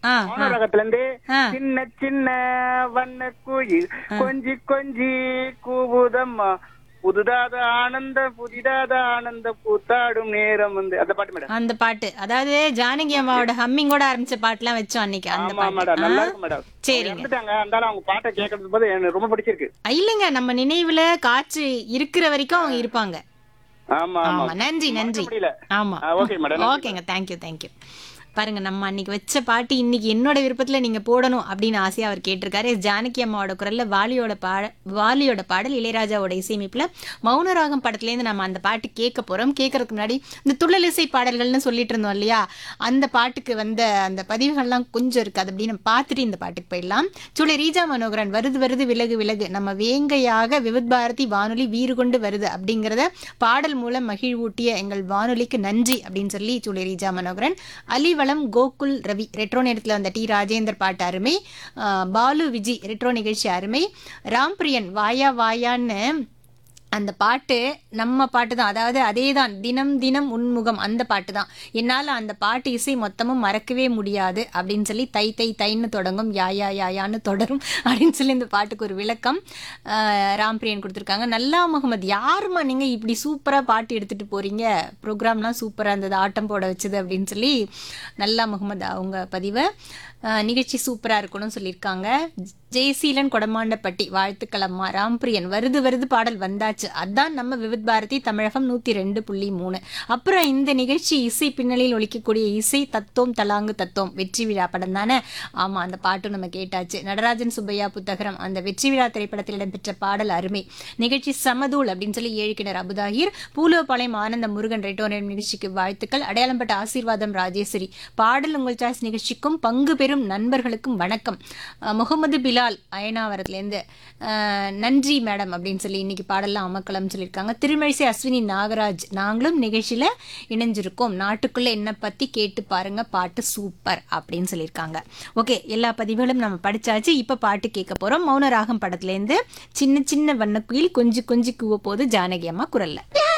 ஆ, மௌனராகத்துல இருந்து ஆ. சின்ன சின்ன வண்ண குயில் கொஞ்சி கொஞ்சி கூவுதம்மா புதுதாத ஆனந்த புதிதாத ஆனந்த கூத்தாடும் நேரம் வந்து அந்த பாட்டு மேடம் அந்த பாட்டு அதாவது ஜானகி அம்மாவோட ஹம்மிங்கோட ஆரம்பிச்ச பாட்டுலாம் வச்சோம் அன்னைக்கு அந்த ஆமா மேடம் பாட்டு நல்லா ஆ? இருக்கும் மேடம் சரிங்க. இறந்துட்டாங்க இருந்தாலும் அவங்க பாட்டை கேட்கறது போது எனக்கு ரொம்ப பிடிச்சிருக்கு இல்லைங்க நம்ம நினைவுல காற்று இருக்கிற வரைக்கும் அவங்க இருப்பாங்க ஆமா ஆமா ஆமா நன்றி நன்றி முடியல ஆமா ஆ, okay madam. நன்றி ஓகேங்க தேங்க்யூ தேங்க்யூ பாருங்க நம்ம அன்னைக்கு வச்ச பாட்டு இன்னைக்கு என்னோட விருப்பத்துல நீங்க போடணும் அப்படின்னு ஆசையா அவர் கேட்டிருக்காரு எஸ். ஜானகி அம்மாவோட குரல்ல வாலியோட பாட வாலியோட பாடல் இளையராஜாவோட இசையமைப்புல மௌனராகம் படத்துல இருந்து நம்ம அந்த பாட்டு கேட்க போறோம் கேட்கறதுக்கு முன்னாடி இந்த துள்ளல் இசை பாடல்கள்னு சொல்லிட்டு இருந்தோம் இல்லையா அந்த பாட்டுக்கு வந்த அந்த பதிவுகள்லாம் கொஞ்சம் இருக்கு அது அப்படின்னு பார்த்துட்டு இந்த பாட்டுக்கு போயிடலாம் சூளை ரீஜா மனோகரன் வருது வருது விலகு விலகு நம்ம வேங்கையாக விவித் பாரதி வானொலி வீறு கொண்டு வருது அப்படிங்கிறத பாடல் மூலம் மகிழ்வூட்டிய எங்கள் வானொலிக்கு நன்றி அப்படின்னு சொல்லி சூளை ரீஜா மனோகரன் அலிவளம் கோகுல் ரவி ரெட்ரோ நேரத்தில் வந்த டி ராஜேந்தர் பாட்டு அருமை ஆஹ் பாலு விஜி ரெட்ரோ நிகழ்ச்சி அருமை ராம்பிரியன் வாயா வாயான்னு அந்த பாட்டு நம்ம பாட்டு தான் அதாவது அதே தான் தினம் தினம் உன்முகம் அந்த பாட்டு தான் என்னால் அந்த பாட்டு இசை மொத்தமும் மறக்கவே முடியாது அப்படின்னு சொல்லி தை தை தைன்னு தொடங்கும் யாயா யாயான்னு தொடரும் அப்படின்னு சொல்லி இந்த பாட்டுக்கு ஒரு விளக்கம் ஆஹ் ராம்பிரியன் கொடுத்துருக்காங்க நல்லா முகமது யாரும்மா நீங்கள் இப்படி சூப்பராக பாட்டு எடுத்துகிட்டு போகிறீங்க ப்ரோக்ராம்லாம் சூப்பராக இருந்தது ஆட்டம் போட வச்சது அப்படின்னு சொல்லி நல்லா முகமது அவங்க பதிவை ஆஹ் நிகழ்ச்சி சூப்பராக இருக்கணும்னு சொல்லியிருக்காங்க ஜெயசீலன் கொடமாண்டப்பட்டி வாழ்த்துக்கள் அம்மா ராம்பிரியன் வருது வருது பாடல் வந்தாச்சு அதான் நம்ம விவித் பாரதி தமிழகம் நூற்றி ரெண்டு புள்ளி மூணு அப்புறம் இந்த நிகழ்ச்சி இசை பின்னணியில் ஒலிக்கக்கூடிய இசை தத்துவம் தலாங்கு தத்துவம் வெற்றி விழா படம் தானே ஆமாம் அந்த பாட்டும் நம்ம கேட்டாச்சு நடராஜன் சுப்பையா புத்தகரம் அந்த வெற்றி விழா திரைப்படத்தில் இடம்பெற்ற பாடல் அருமை நிகழ்ச்சி சமதூள் அப்படின்னு சொல்லி ஏழு கிணர் அபுதாகிர் பூலோபாளையம் ஆனந்த முருகன் ரெட்டோனியம் நிகழ்ச்சிக்கு வாழ்த்துக்கள் அடையாளம்பட்ட ஆசீர்வாதம் ராஜேஸ்வரி பாடல் உங்கள் சாய்ஸ் நிகழ்ச்சிக்கும் பங்கு பெறும் நண்பர்களுக்கும் வணக்கம் அஹ் முகமது பிலால் அயனாவரத்துலேருந்து அஹ் நன்றி மேடம் அப்படின்னு சொல்லி இன்னைக்கு பாடலாம் அமக்கலம் சொல்லியிருக்காங்க திருமழிசை அஸ்வினி நாகராஜ் நாங்களும் நிகழ்ச்சியில் இணைஞ்சிருக்கோம் நாட்டுக்குள்ளே என்ன பற்றி கேட்டு பாருங்க பாட்டு சூப்பர் அப்படின்னு சொல்லியிருக்காங்க ஓகே எல்லா பதிவுகளும் நம்ம படிச்சாச்சு இப்போ பாட்டு கேட்க போகிறோம் மௌனராகம் படத்துலேருந்து சின்ன சின்ன வண்ணக்குயில் கொஞ்சி கொஞ்சி கூவ போது ஜானகி அம்மா குரல்ல